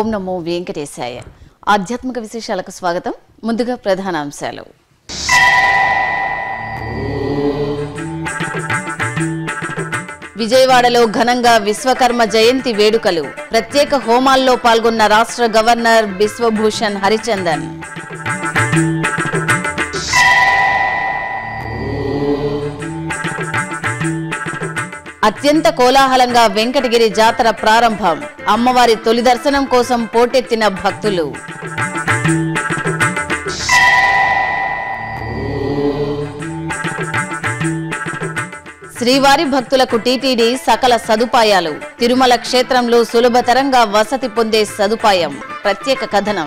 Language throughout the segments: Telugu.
ఓం నమో వెంకటేశాయ ఆధ్యాత్మిక విశేషాలకు స్వాగతం ముందుగా ప్రధాన అంశాలు విజయవాడలో ఘనంగా విశ్వకర్మ జయంతి వేడుకలు ప్రత్యేక హోమాల్లో పాల్గొన్న రాష్ట్ర గవర్నర్ బిశ్వభూషణ్ హరిచందన్ అత్యంత కోలాహలంగా వెంకటగిరి జాతర ప్రారంభం అమ్మవారి తొలి దర్శనం కోసం పోటెత్తిన భక్తులు శ్రీవారి భక్తులకు టీటీడీ సకల సదుపాయాలు తిరుమల క్షేత్రంలో సులభతరంగా వసతి పొందే సదుపాయం ప్రత్యేక కథనం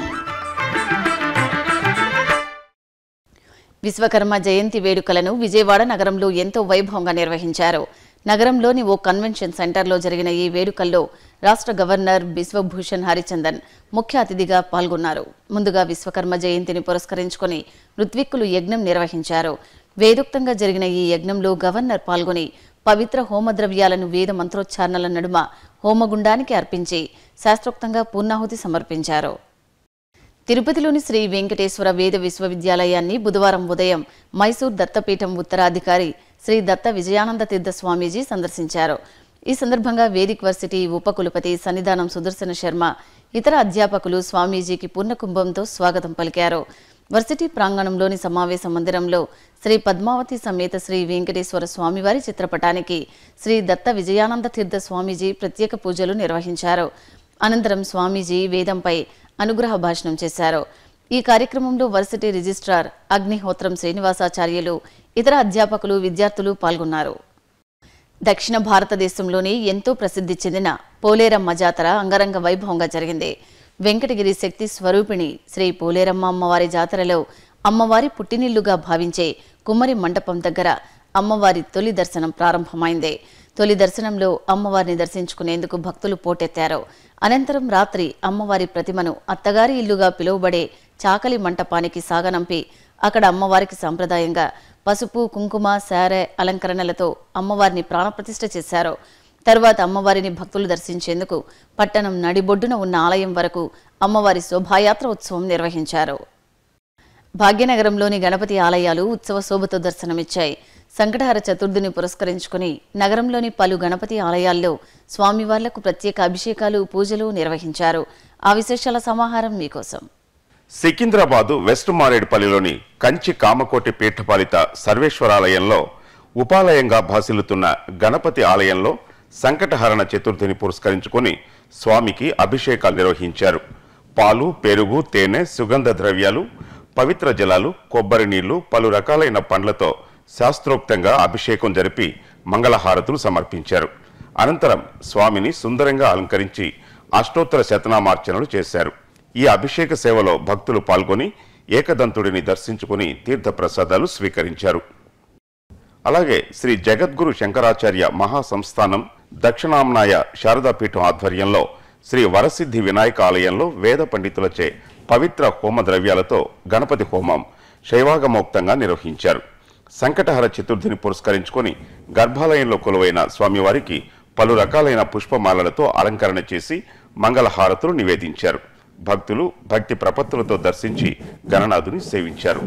విశ్వకర్మ జయంతి వేడుకలను విజయవాడ నగరంలో ఎంతో వైభవంగా నిర్వహించారు నగరంలోని ఓ కన్వెన్షన్ సెంటర్లో జరిగిన ఈ వేడుకల్లో రాష్ట్ర గవర్నర్ బిశ్వభూషణ్ హరిచందన్ ముఖ్య అతిథిగా పాల్గొన్నారు ముందుగా విశ్వకర్మ జయంతిని పురస్కరించుకుని ఋత్విక్కులు యజ్ఞం నిర్వహించారు వేదోక్తంగా జరిగిన ఈ యజ్ఞంలో గవర్నర్ పాల్గొని పవిత్ర హోమద్రవ్యాలను వేద మంత్రోచ్చారణల నడుమ హోమగుండానికి అర్పించి శాస్త్రోక్తంగా పూర్ణాహుతి సమర్పించారు తిరుపతిలోని శ్రీ వెంకటేశ్వర వేద విశ్వవిద్యాలయాన్ని బుధవారం ఉదయం మైసూర్ దత్తపీఠం ఉత్తరాధికారి శ్రీ దత్త విజయానంద తీర్థ స్వామీజీ సందర్శించారు ఈ సందర్భంగా వేదిక్ వర్సిటీ ఉపకులపతి సన్నిధానం సుదర్శన శర్మ ఇతర అధ్యాపకులు స్వామీజీకి పూర్ణకుంభంతో స్వాగతం పలికారు వర్సిటీ ప్రాంగణంలోని సమావేశ మందిరంలో శ్రీ పద్మావతి సమేత శ్రీ వెంకటేశ్వర స్వామివారి చిత్రపటానికి శ్రీ దత్త విజయానంద తీర్థ స్వామీజీ ప్రత్యేక పూజలు నిర్వహించారు అనంతరం స్వామీజీ వేదంపై అనుగ్రహ భాషణం చేశారు ఈ కార్యక్రమంలో వర్సిటీ రిజిస్ట్రార్ అగ్నిహోత్రం శ్రీనివాసాచార్యులు ఇతర అధ్యాపకులు విద్యార్థులు పాల్గొన్నారు దక్షిణ భారతదేశంలోని ఎంతో ప్రసిద్ధి చెందిన పోలేరమ్మ జాతర అంగరంగ వైభవంగా జరిగింది వెంకటగిరి శక్తి స్వరూపిణి శ్రీ పోలేరమ్మ అమ్మవారి జాతరలో అమ్మవారి పుట్టినిల్లుగా భావించే కుమ్మరి మండపం దగ్గర అమ్మవారి తొలి దర్శనం ప్రారంభమైంది తొలి దర్శనంలో అమ్మవారిని దర్శించుకునేందుకు భక్తులు పోటెత్తారు అనంతరం రాత్రి అమ్మవారి ప్రతిమను అత్తగారి ఇల్లుగా పిలువబడే చాకలి మంటపానికి సాగనంపి అక్కడ అమ్మవారికి సాంప్రదాయంగా పసుపు కుంకుమ శారె అలంకరణలతో అమ్మవారిని ప్రాణప్రతిష్ఠ చేశారు తరువాత అమ్మవారిని భక్తులు దర్శించేందుకు పట్టణం నడిబొడ్డున ఉన్న ఆలయం వరకు అమ్మవారి శోభాయాత్ర ఉత్సవం నిర్వహించారు భాగ్యనగరంలోని గణపతి ఆలయాలు ఉత్సవ శోభతో దర్శనమిచ్చాయి సంకటహర చతుర్థిని పురస్కరించుకుని నగరంలోని పలు గణపతి ఆలయాల్లో స్వామివార్లకు ప్రత్యేక అభిషేకాలు పూజలు నిర్వహించారు ఆ విశేషాల సమాహారం మీకోసం సికింద్రాబాదు వెస్ట్ మారేడుపల్లిలోని కంచి కామకోటి పీఠపాలిత సర్వేశ్వరాలయంలో ఉపాలయంగా భాసిల్లుతున్న గణపతి ఆలయంలో సంకటహరణ చతుర్థిని పురస్కరించుకొని స్వామికి అభిషేకాలు నిర్వహించారు పాలు పెరుగు తేనె సుగంధ ద్రవ్యాలు పవిత్ర జలాలు కొబ్బరి నీళ్లు పలు రకాలైన పండ్లతో శాస్త్రోక్తంగా అభిషేకం జరిపి మంగళహారతులు సమర్పించారు అనంతరం స్వామిని సుందరంగా అలంకరించి అష్టోత్తర శతనామార్చనలు చేశారు ఈ అభిషేక సేవలో భక్తులు పాల్గొని ఏకదంతుడిని దర్శించుకుని తీర్థప్రసాదాలు స్వీకరించారు అలాగే శ్రీ జగద్గురు శంకరాచార్య మహాసంస్థానం దక్షిణాంనాయ శారదాపీఠం ఆధ్వర్యంలో శ్రీ వరసిద్ధి వినాయక ఆలయంలో వేద పండితులచే పవిత్ర హోమ ద్రవ్యాలతో గణపతి హోమం శైవాగమోక్తంగా నిర్వహించారు సంకటహర చతుర్థిని పురస్కరించుకొని గర్భాలయంలో కొలువైన స్వామివారికి పలు రకాలైన పుష్పమాలలతో అలంకరణ చేసి మంగళహారతులు నివేదించారు భక్తులు భక్తి ప్రపత్తులతో దర్శించి గణనాథుని సేవించారు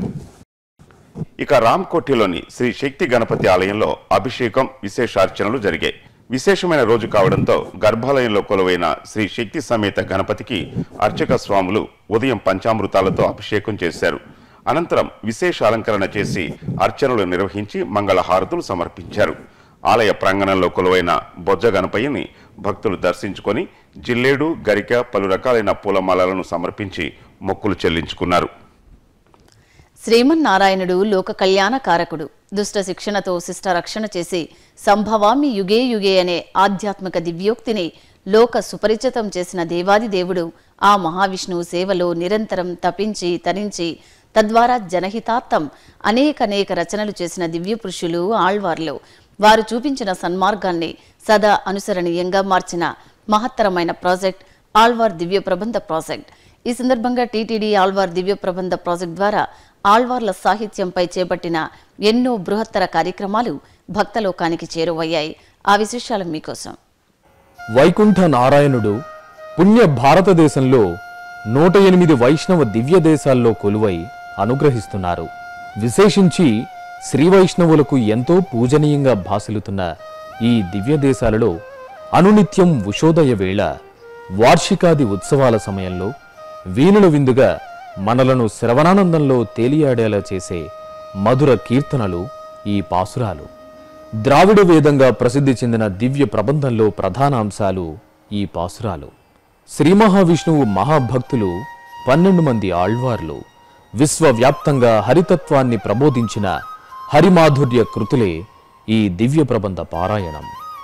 ఇక రామ్కోటిలోని శ్రీ శక్తి గణపతి ఆలయంలో అభిషేకం విశేషార్చనలు జరిగాయి విశేషమైన రోజు కావడంతో గర్భాలయంలో కొలువైన శ్రీ శక్తి సమేత గణపతికి అర్చక స్వాములు ఉదయం పంచామృతాలతో అభిషేకం చేశారు అనంతరం విశేష అలంకరణ చేసి అర్చనలు నిర్వహించి మంగళహారతులు సమర్పించారు ఆలయ ప్రాంగణంలో కొలువైన బొజ్జ గణపయ్యని భక్తులు దర్శించుకొని జిల్లేడు గరిక పలు రకాలైన పూలమాలలను సమర్పించి మొక్కులు చెల్లించుకున్నారు శ్రీమన్నారాయణుడు లోక కళ్యాణ కారకుడు దుష్ట శిక్షణతో శిష్ట రక్షణ చేసి సంభవామి యుగే యుగే అనే ఆధ్యాత్మిక దివ్యోక్తిని లోక సుపరిచితం చేసిన దేవాది దేవుడు ఆ మహావిష్ణువు సేవలో నిరంతరం తపించి తరించి తద్వారా జనహితార్థం అనేకనేక రచనలు చేసిన దివ్య పురుషులు ఆళ్వార్లు వారు చూపించిన సన్మార్గాన్ని సదా అనుసరణీయంగా మార్చిన మహత్తరమైన ప్రాజెక్ట్ ఆళ్వార్ దివ్య ప్రబంధ ప్రాజెక్ట్ ఈ సందర్భంగా టీటీడీ ఆళ్వార్ దివ్య ప్రబంధ ప్రాజెక్ట్ ద్వారా ఆళ్వార్ల సాహిత్యంపై చేపట్టిన ఎన్నో బృహత్తర కార్యక్రమాలు భక్తలోకానికి చేరువయ్యాయి ఆ విశేషాలు మీకోసం వైకుంఠ నారాయణుడు పుణ్య భారతదేశంలో నూట ఎనిమిది వైష్ణవ దివ్య దేశాల్లో కొలువై అనుగ్రహిస్తున్నారు విశేషించి శ్రీ వైష్ణవులకు ఎంతో పూజనీయంగా భాసిల్లుతున్న ఈ దివ్య దేశాలలో అనునిత్యం ఉషోదయ వేళ వార్షికాది ఉత్సవాల సమయంలో వీణుల విందుగా మనలను శ్రవణానందంలో తేలియాడేలా చేసే మధుర కీర్తనలు ఈ పాసురాలు ద్రావిడ వేదంగా ప్రసిద్ధి చెందిన దివ్య ప్రబంధంలో ప్రధాన అంశాలు ఈ పాసురాలు శ్రీ మహావిష్ణువు మహాభక్తులు పన్నెండు మంది ఆళ్వార్లు విశ్వవ్యాప్తంగా హరితత్వాన్ని ప్రబోధించిన హరిమాధుర్య కృతులే ఈ దివ్య ప్రబంధ పారాయణం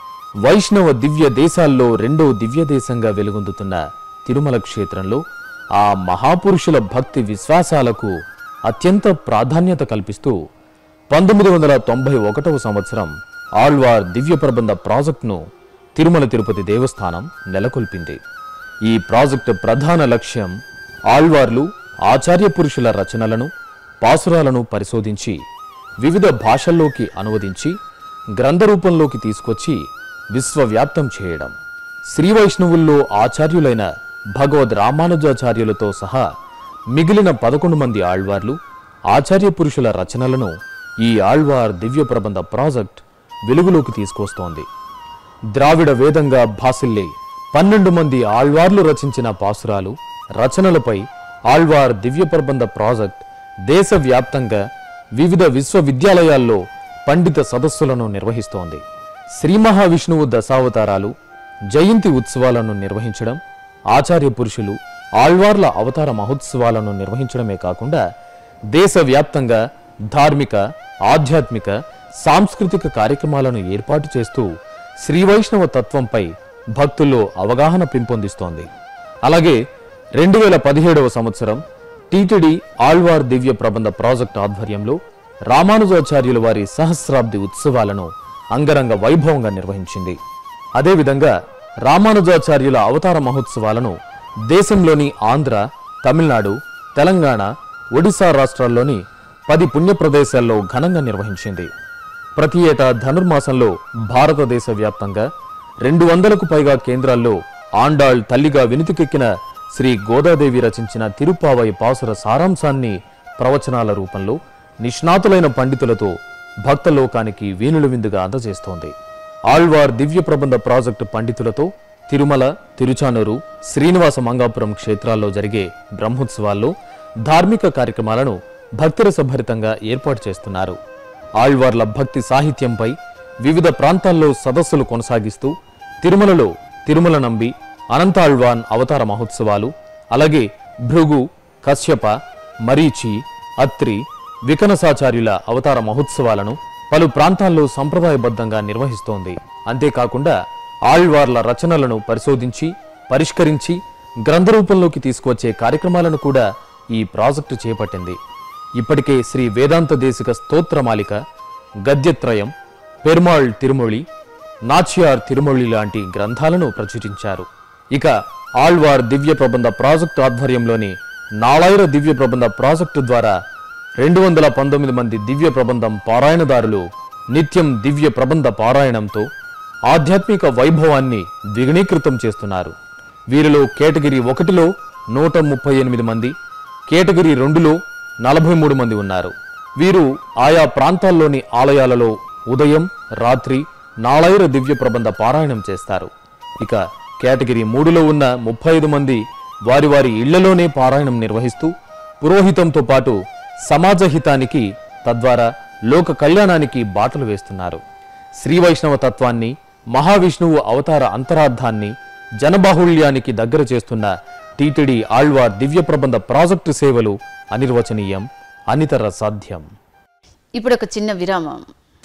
వైష్ణవ దివ్య దేశాల్లో రెండో దివ్య దేశంగా వెలుగొందుతున్న తిరుమల క్షేత్రంలో ఆ మహాపురుషుల భక్తి విశ్వాసాలకు అత్యంత ప్రాధాన్యత కల్పిస్తూ పంతొమ్మిది వందల తొంభై ఒకటవ సంవత్సరం ఆళ్వార్ దివ్య ప్రబంధ ప్రాజెక్టును తిరుమల తిరుపతి దేవస్థానం నెలకొల్పింది ఈ ప్రాజెక్టు ప్రధాన లక్ష్యం ఆళ్వార్లు ఆచార్య పురుషుల రచనలను పాసురాలను పరిశోధించి వివిధ భాషల్లోకి అనువదించి గ్రంథ రూపంలోకి తీసుకొచ్చి విశ్వవ్యాప్తం చేయడం శ్రీ వైష్ణవుల్లో ఆచార్యులైన భగవద్ రామానుజాచార్యులతో సహా మిగిలిన పదకొండు మంది ఆళ్వార్లు ఆచార్య పురుషుల రచనలను ఈ ఆళ్వార్ దివ్య ప్రబంధ ప్రాజెక్ట్ వెలుగులోకి తీసుకొస్తోంది ద్రావిడ వేదంగా భాసిల్లే పన్నెండు మంది ఆళ్వార్లు రచించిన పాసురాలు రచనలపై ఆళ్వార్ దివ్య ప్రబంధ ప్రాజెక్ట్ దేశవ్యాప్తంగా వివిధ విశ్వవిద్యాలయాల్లో పండిత సదస్సులను నిర్వహిస్తోంది శ్రీ మహావిష్ణువు దశావతారాలు జయంతి ఉత్సవాలను నిర్వహించడం ఆచార్య పురుషులు ఆళ్వార్ల అవతార మహోత్సవాలను నిర్వహించడమే కాకుండా దేశవ్యాప్తంగా ధార్మిక ఆధ్యాత్మిక సాంస్కృతిక కార్యక్రమాలను ఏర్పాటు చేస్తూ శ్రీ వైష్ణవ తత్వంపై భక్తుల్లో అవగాహన పెంపొందిస్తోంది అలాగే రెండు వేల పదిహేడవ సంవత్సరం టీటీడీ ఆళ్వార్ దివ్య ప్రబంధ ప్రాజెక్ట్ ఆధ్వర్యంలో రామానుజాచార్యుల వారి సహస్రాబ్ది ఉత్సవాలను అంగరంగ వైభవంగా నిర్వహించింది అదేవిధంగా రామానుజాచార్యుల అవతార మహోత్సవాలను దేశంలోని ఆంధ్ర తమిళనాడు తెలంగాణ ఒడిశా రాష్ట్రాల్లోని పది పుణ్య ప్రదేశాల్లో ఘనంగా నిర్వహించింది ప్రతి ఏటా ధనుర్మాసంలో భారతదేశ వ్యాప్తంగా రెండు వందలకు పైగా కేంద్రాల్లో ఆండాళ్ తల్లిగా వినుతికెక్కిన శ్రీ గోదాదేవి రచించిన తిరుపావై పాసుర సారాంశాన్ని ప్రవచనాల రూపంలో నిష్ణాతులైన పండితులతో భక్తలోకానికి వీణుల విందుగా అందజేస్తోంది ఆళ్వార్ దివ్య ప్రబంధ ప్రాజెక్టు పండితులతో తిరుమల తిరుచానూరు శ్రీనివాస మంగాపురం క్షేత్రాల్లో జరిగే బ్రహ్మోత్సవాల్లో ధార్మిక కార్యక్రమాలను భక్తిరసభరితంగా ఏర్పాటు చేస్తున్నారు ఆళ్వార్ల భక్తి సాహిత్యంపై వివిధ ప్రాంతాల్లో సదస్సులు కొనసాగిస్తూ తిరుమలలో తిరుమల నంబి అనంతాళ్వాన్ అవతార మహోత్సవాలు అలాగే భృగు కశ్యప మరీచి అత్రి వికనసాచార్యుల అవతార మహోత్సవాలను పలు ప్రాంతాల్లో సంప్రదాయబద్ధంగా నిర్వహిస్తోంది అంతేకాకుండా ఆళ్వార్ల రచనలను పరిశోధించి పరిష్కరించి గ్రంథ రూపంలోకి తీసుకువచ్చే కార్యక్రమాలను కూడా ఈ ప్రాజెక్టు చేపట్టింది ఇప్పటికే శ్రీ వేదాంత దేశిక స్తోత్రమాలిక గద్యత్రయం పెరుమాళ్ తిరుమొళి నాచ్యార్ తిరుమొళి లాంటి గ్రంథాలను ప్రచురించారు ఇక ఆళ్వార్ దివ్య ప్రబంధ ప్రాజెక్టు ఆధ్వర్యంలోని నాళాయిర దివ్య ప్రబంధ ప్రాజెక్టు ద్వారా రెండు వందల పంతొమ్మిది మంది దివ్య ప్రబంధం పారాయణదారులు నిత్యం దివ్య ప్రబంధ పారాయణంతో ఆధ్యాత్మిక వైభవాన్ని ద్విగుణీకృతం చేస్తున్నారు వీరిలో కేటగిరీ ఒకటిలో నూట ముప్పై ఎనిమిది మంది కేటగిరీ రెండులో నలభై మూడు మంది ఉన్నారు వీరు ఆయా ప్రాంతాల్లోని ఆలయాలలో ఉదయం రాత్రి నాళైర దివ్య ప్రబంధ పారాయణం చేస్తారు ఇక కేటగిరీ మూడులో ఉన్న ముప్పై ఐదు మంది వారి వారి ఇళ్లలోనే పారాయణం నిర్వహిస్తూ పురోహితంతో పాటు సమాజ హితానికి తద్వారా లోక కళ్యాణానికి బాటలు వేస్తున్నారు శ్రీ వైష్ణవ తత్వాన్ని మహావిష్ణువు అవతార అంతరార్థాన్ని జనబాహుళ్యానికి దగ్గర చేస్తున్న టీటీడీ ఆళ్వార్ దివ్య ప్రబంధ ప్రాజెక్టు సేవలు అనిర్వచనీయం అనితర సాధ్యం ఇప్పుడు ఒక చిన్న విరామం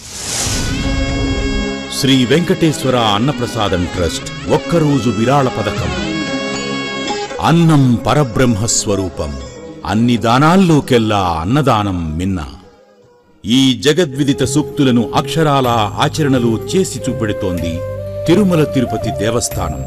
శ్రీ వెంకటేశ్వర అన్నప్రసాదం ట్రస్ట్ ఒక్కరోజు విరాళ పథకం అన్నం పరబ్రహ్మ స్వరూపం అన్ని దానాల్లోకెల్లా అన్నదానం మిన్న ఈ జగద్విదిత సూక్తులను అక్షరాల ఆచరణలో చేసి చూపెడుతోంది తిరుమల తిరుపతి దేవస్థానం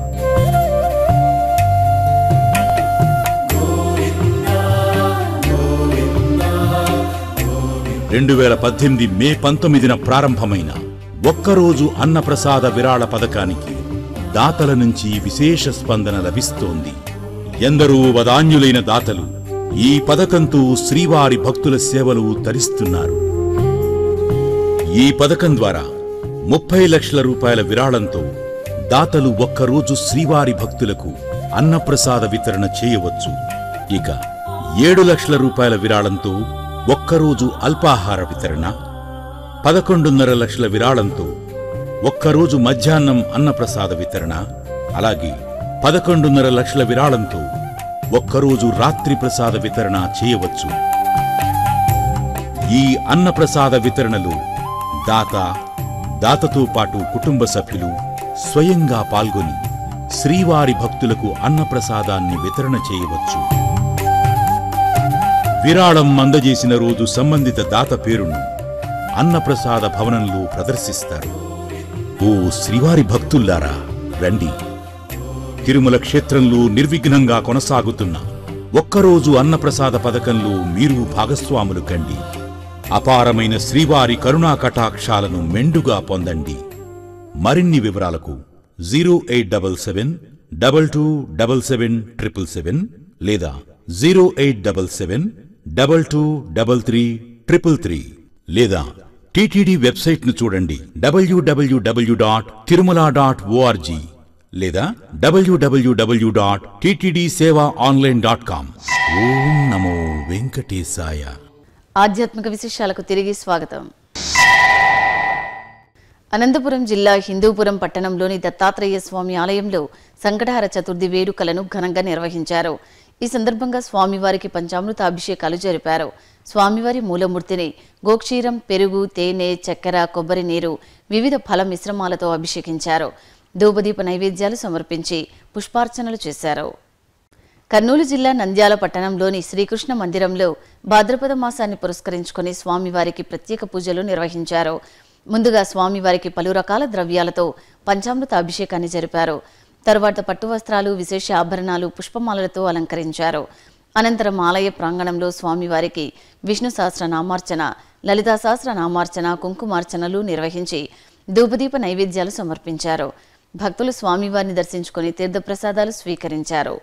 రెండు వేల పద్దెనిమిది మే పంతొమ్మిదిన ప్రారంభమైన ఒక్కరోజు అన్నప్రసాద విరాళ పథకానికి దాతల నుంచి విశేష స్పందన లభిస్తోంది ఎందరో వదాన్యులైన దాతలు ఈ పథకంతో శ్రీవారి భక్తుల సేవలు తరిస్తున్నారు ఈ పథకం ద్వారా ముప్పై లక్షల రూపాయల విరాళంతో దాతలు ఒక్కరోజు శ్రీవారి భక్తులకు అన్నప్రసాద వితరణ చేయవచ్చు ఇక ఏడు లక్షల రూపాయల విరాళంతో ఒక్కరోజు అల్పాహార వితరణ పదకొండున్నర లక్షల విరాళంతో ఒక్కరోజు మధ్యాహ్నం అన్నప్రసాద వితరణ అలాగే పదకొండున్నర లక్షల విరాళంతో ఒక్కరోజు రాత్రి ప్రసాద వితరణ చేయవచ్చు ఈ అన్నప్రసాద వితరణలో దాత దాతతో పాటు కుటుంబ సభ్యులు స్వయంగా పాల్గొని శ్రీవారి భక్తులకు అన్నప్రసాదాన్ని వితరణ చేయవచ్చు విరాళం అందజేసిన రోజు సంబంధిత దాత పేరును అన్నప్రసాద భవనంలో ప్రదర్శిస్తారు ఓ శ్రీవారి భక్తుల్లారా రండి తిరుమల క్షేత్రంలో నిర్విఘ్నంగా కొనసాగుతున్న ఒక్కరోజు అన్నప్రసాద పథకంలో మీరు భాగస్వాములు కండి అపారమైన శ్రీవారి కరుణా కటాక్షాలను మెండుగా పొందండి మరిన్ని వివరాలకు zero eight double seven double two double seven triple seven లేదా zero eight double seven double two double three triple three లేదా టీటీడీ వెబ్సైట్ను చూడండి WWW dot Tirumala dot ORG లేదా WWW dot TTD seva online dot com ఓం నమో వెంకటేశాయ ఆధ్యాత్మిక విశేషాలకు తిరిగి స్వాగతం అనంతపురం జిల్లా హిందూపురం పట్టణంలోని దత్తాత్రేయ స్వామి ఆలయంలో సంకటహర చతుర్థి వేడుకలను ఘనంగా నిర్వహించారు ఈ సందర్భంగా స్వామివారికి పంచామృత అభిషేకాలు జరిపారు స్వామివారి మూలమూర్తిని గోక్షీరం పెరుగు తేనె చక్కెర కొబ్బరి నీరు వివిధ ఫల మిశ్రమాలతో అభిషేకించారు ధూపదీప నైవేద్యాలు సమర్పించి పుష్పార్చనలు చేశారు కర్నూలు జిల్లా నంద్యాల పట్టణంలోని శ్రీకృష్ణ మందిరంలో భాద్రపద మాసాన్ని పురస్కరించుకుని స్వామివారికి ప్రత్యేక పూజలు నిర్వహించారు ముందుగా స్వామివారికి పలు రకాల ద్రవ్యాలతో పంచామృత అభిషేకాన్ని జరిపారు తరువాత పట్టు వస్త్రాలు విశేష ఆభరణాలు పుష్పమాలలతో అలంకరించారు అనంతరం ఆలయ ప్రాంగణంలో స్వామివారికి విష్ణు సహస్ర నామార్చన లలితా సహస్ర నామార్చన కుంకుమార్చనలు నిర్వహించి ధూపదీప నైవేద్యాలు సమర్పించారు భక్తులు స్వామివారిని దర్శించుకుని తీర్థప్రసాదాలు స్వీకరించారు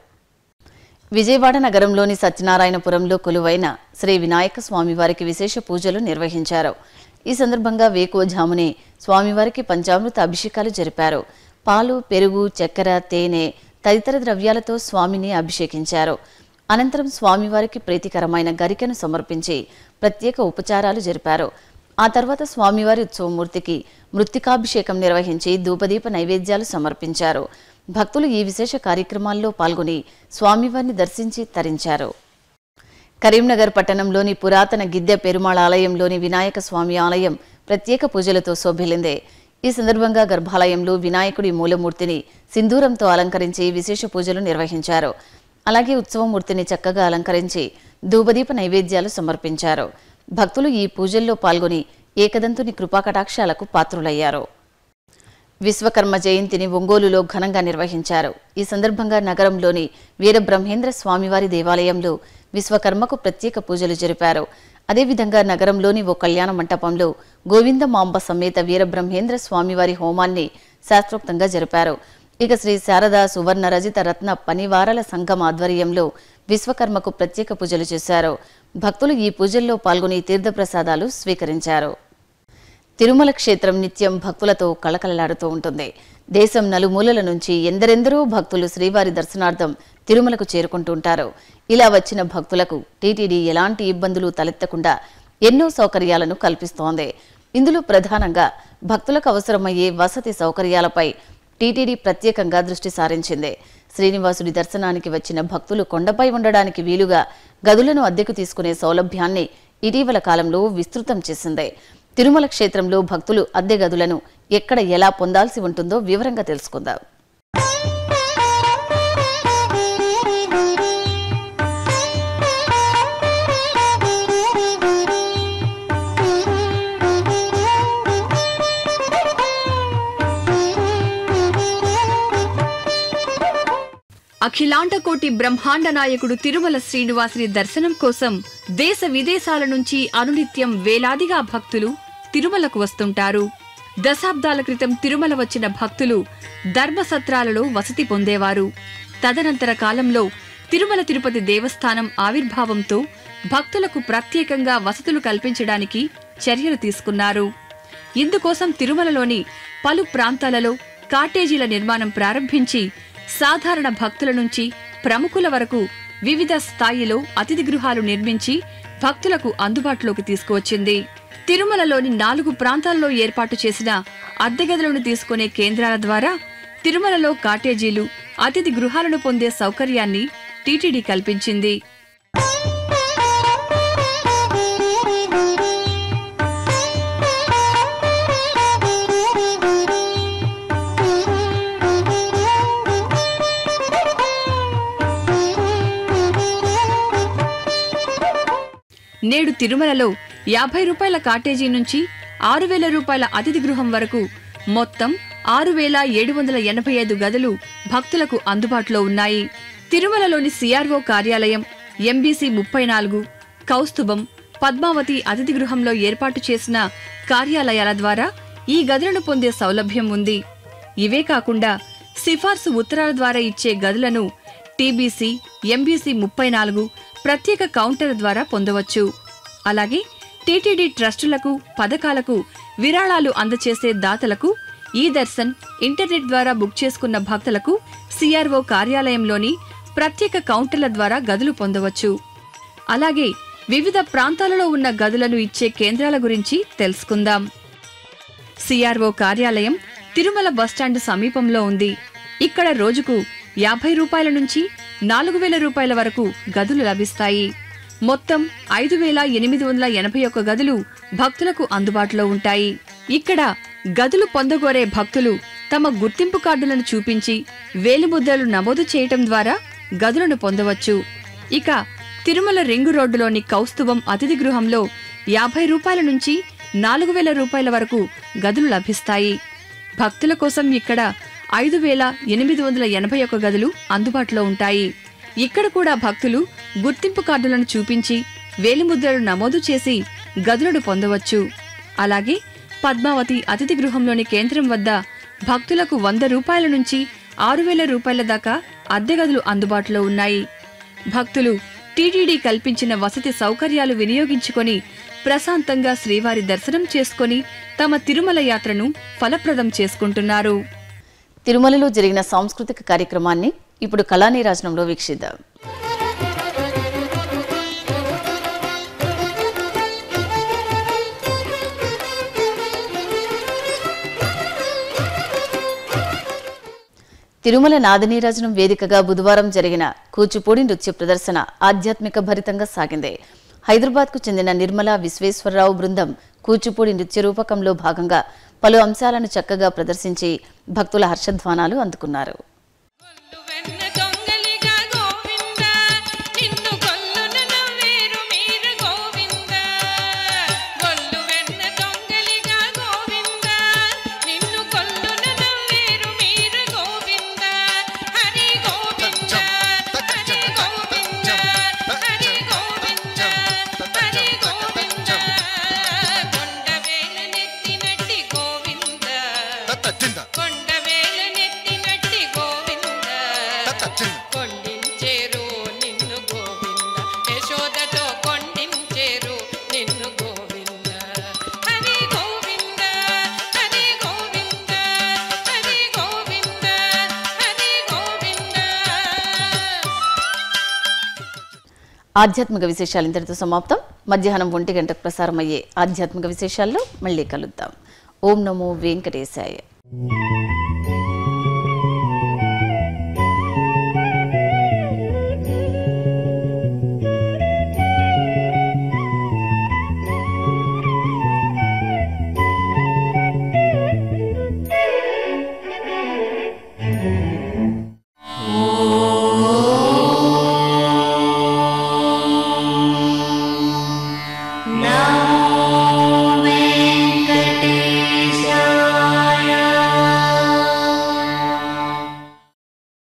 విజయవాడ నగరంలోని సత్యనారాయణపురంలో కొలువైన శ్రీ వినాయక స్వామివారికి విశేష పూజలు నిర్వహించారు ఈ సందర్భంగా వేకువజామునే స్వామివారికి పంచామృత అభిషేకాలు జరిపారు పాలు పెరుగు చక్కెర తేనె తదితర ద్రవ్యాలతో స్వామిని అభిషేకించారు అనంతరం స్వామివారికి ప్రీతికరమైన గరికెను సమర్పించి ప్రత్యేక ఉపచారాలు జరిపారు ఆ తర్వాత స్వామివారి ఉత్సవమూర్తికి మృత్తికాభిషేకం నిర్వహించి ధూపదీప నైవేద్యాలు సమర్పించారు భక్తులు ఈ విశేష కార్యక్రమాల్లో పాల్గొని స్వామివారిని దర్శించి తరించారు కరీంనగర్ పట్టణంలోని పురాతన గిద్దె పెరుమాళ ఆలయంలోని వినాయక స్వామి ఆలయం ప్రత్యేక పూజలతో శోభిల్లిందే ఈ సందర్భంగా గర్భాలయంలో వినాయకుడి మూలమూర్తిని సింధూరంతో అలంకరించి విశేష పూజలు నిర్వహించారు అలాగే ఉత్సవమూర్తిని చక్కగా అలంకరించి ధూపదీప నైవేద్యాలు సమర్పించారు భక్తులు ఈ పూజల్లో పాల్గొని ఏకదంతుని కృపాకటాక్షాలకు పాత్రులయ్యారు విశ్వకర్మ జయంతిని ఒంగోలులో ఘనంగా నిర్వహించారు ఈ సందర్భంగా నగరంలోని వీరబ్రహ్మేంద్ర స్వామివారి దేవాలయంలో విశ్వకర్మకు ప్రత్యేక పూజలు జరిపారు అదేవిధంగా నగరంలోని ఓ కళ్యాణ మంటపంలో గోవిందమాంబ సమేత వీరబ్రహ్మేంద్ర స్వామివారి హోమాన్ని శాస్త్రోక్తంగా జరిపారు ఇక శ్రీ శారద సువర్ణ రజిత రత్న పనివారల సంఘం ఆధ్వర్యంలో విశ్వకర్మకు ప్రత్యేక పూజలు చేశారు భక్తులు ఈ పూజల్లో పాల్గొని తీర్థప్రసాదాలు స్వీకరించారు తిరుమల క్షేత్రం నిత్యం భక్తులతో కళకళలాడుతూ ఉంటుంది దేశం నలుమూలల నుంచి ఎందరెందరో భక్తులు శ్రీవారి దర్శనార్థం తిరుమలకు చేరుకుంటుంటారు ఇలా వచ్చిన భక్తులకు టీటీడీ ఎలాంటి ఇబ్బందులు తలెత్తకుండా ఎన్నో సౌకర్యాలను కల్పిస్తోంది ఇందులో ప్రధానంగా భక్తులకు అవసరమయ్యే వసతి సౌకర్యాలపై టీటీడీ ప్రత్యేకంగా దృష్టి సారించింది శ్రీనివాసుడి దర్శనానికి వచ్చిన భక్తులు కొండపై ఉండడానికి వీలుగా గదులను అద్దెకు తీసుకునే సౌలభ్యాన్ని ఇటీవల కాలంలో విస్తృతం చేసింది తిరుమల క్షేత్రంలో భక్తులు అద్దె గదులను ఎక్కడ ఎలా పొందాల్సి ఉంటుందో వివరంగా తెలుసుకుందాం అఖిలాండకోటి బ్రహ్మాండ నాయకుడు తిరుమల శ్రీనివాసుని దర్శనం కోసం దేశ విదేశాల నుంచి అనునిత్యం వేలాదిగా భక్తులు తిరుమలకు వస్తుంటారు దశాబ్దాల క్రితం తిరుమల వచ్చిన భక్తులు ధర్మసత్రాలలో వసతి పొందేవారు తదనంతర కాలంలో తిరుమల తిరుపతి దేవస్థానం ఆవిర్భావంతో భక్తులకు ప్రత్యేకంగా వసతులు కల్పించడానికి చర్యలు తీసుకున్నారు ఇందుకోసం తిరుమలలోని పలు ప్రాంతాలలో కాటేజీల నిర్మాణం ప్రారంభించి సాధారణ భక్తుల నుంచి ప్రముఖుల వరకు వివిధ స్థాయిలో అతిథి గృహాలు నిర్మించి భక్తులకు అందుబాటులోకి తీసుకువచ్చింది తిరుమలలోని నాలుగు ప్రాంతాల్లో ఏర్పాటు చేసిన అద్దె గదులను తీసుకునే కేంద్రాల ద్వారా తిరుమలలో కాటేజీలు అతిథి గృహాలను పొందే సౌకర్యాన్ని టీటీడీ కల్పించింది నేడు తిరుమలలో యాభై రూపాయల కాటేజీ నుంచి ఆరు వేల రూపాయల అతిథి గృహం వరకు మొత్తం ఆరు వేల ఏడు వందల ఎనభై ఐదు గదులు భక్తులకు అందుబాటులో ఉన్నాయి తిరుమలలోని సిఆర్ఓ కార్యాలయం ఎంబీసీ ముప్పై నాలుగు కౌస్తుభం పద్మావతి అతిథి గృహంలో ఏర్పాటు చేసిన కార్యాలయాల ద్వారా ఈ గదులను పొందే సౌలభ్యం ఉంది ఇవే కాకుండా సిఫార్సు ఉత్తరాల ద్వారా ఇచ్చే గదులను టీబీసీ ఎంబీసీ ముప్పై నాలుగు ప్రత్యేక కౌంటర్ ద్వారా పొందవచ్చు అలాగే టీటీడీ ట్రస్టులకు పథకాలకు విరాళాలు అందచేసే దాతలకు ఈ దర్శన్ ఇంటర్నెట్ ద్వారా బుక్ చేసుకున్న భక్తులకు సిఆర్ఓ కార్యాలయంలోని ప్రత్యేక కౌంటర్ల ద్వారా గదులు పొందవచ్చు అలాగే వివిధ ప్రాంతాలలో ఉన్న గదులను ఇచ్చే కేంద్రాల గురించి తెలుసుకుందాం సిఆర్ఓ కార్యాలయం తిరుమల బస్టాండ్ సమీపంలో ఉంది ఇక్కడ రోజుకు యాభై రూపాయల నుంచి నాలుగు వేల రూపాయల వరకు గదులు లభిస్తాయి మొత్తం ఐదు వేల ఎనిమిది వందల ఎనభై ఒక్క గదులు భక్తులకు అందుబాటులో ఉంటాయి ఇక్కడ గదులు పొందగోరే భక్తులు తమ గుర్తింపు కార్డులను చూపించి వేలిముద్రలు నమోదు చేయటం ద్వారా గదులను పొందవచ్చు ఇక తిరుమల రింగు రోడ్డులోని కౌస్తుభం అతిథి గృహంలో యాభై రూపాయల నుంచి నాలుగు వేల రూపాయల వరకు గదులు లభిస్తాయి భక్తుల కోసం ఇక్కడ ఐదు వేల ఎనిమిది వందల ఎనభై ఒక్క గదులు అందుబాటులో ఉంటాయి ఇక్కడ కూడా భక్తులు గుర్తింపు కార్డులను చూపించి వేలిముద్రలు నమోదు చేసి గదులను పొందవచ్చు అలాగే పద్మావతి అతిథి గృహంలోని కేంద్రం వద్ద భక్తులకు వంద రూపాయల నుంచి ఆరు వేల రూపాయల దాకా అద్దె గదులు అందుబాటులో ఉన్నాయి భక్తులు టీటీడీ కల్పించిన వసతి సౌకర్యాలు వినియోగించుకొని ప్రశాంతంగా శ్రీవారి దర్శనం చేసుకొని తమ తిరుమల యాత్రను ఫలప్రదం చేసుకుంటున్నారు తిరుమలలో జరిగిన సాంస్కృతిక కార్యక్రమాన్ని ఇప్పుడు కళానీరాజనంలో వీక్షిద్దాం తిరుమల నాదనీరాజనం వేదికగా బుధవారం జరిగిన కూచిపూడి నృత్య ప్రదర్శన ఆధ్యాత్మిక భరితంగా సాగింది హైదరాబాద్కు చెందిన నిర్మలా విశ్వేశ్వరరావు బృందం కూచిపూడి నృత్య రూపకంలో భాగంగా పలు అంశాలను చక్కగా ప్రదర్శించి భక్తుల హర్షధ్వానాలు అందుకున్నారు వెన్న దొంగలిగా గోవింద నిన్ను కొల్లును నవ్వేరు మీరు గోవింద గొల్లు వెన్న దొంగలిగా గోవింద నిన్ను కొల్లును నవ్వేరు మీరు గోవింద హరి గోవింద హరి గోవింద హరి గోవింద హరి గోవింద కొండవేలు నెత్తినట్టి గోవింద కొండవేలు నెత్తినట్టి గోవింద కొండించేరు నిన్ను గోవింద యశోదతో కొండించేరు నిన్ను గోవింద హరి గోవింద హరి గోవింద హరి గోవింద హరి గోవింద ఆధ్యాత్మిక విశేషాలు ఇంతటితో సమాప్తం మధ్యాహ్నం ఒంటి గంటకు ప్రసారమయ్యే ఆధ్యాత్మిక విశేషాల్లో మళ్ళీ కలుద్దాం ఓం నమో వెంకటేశాయ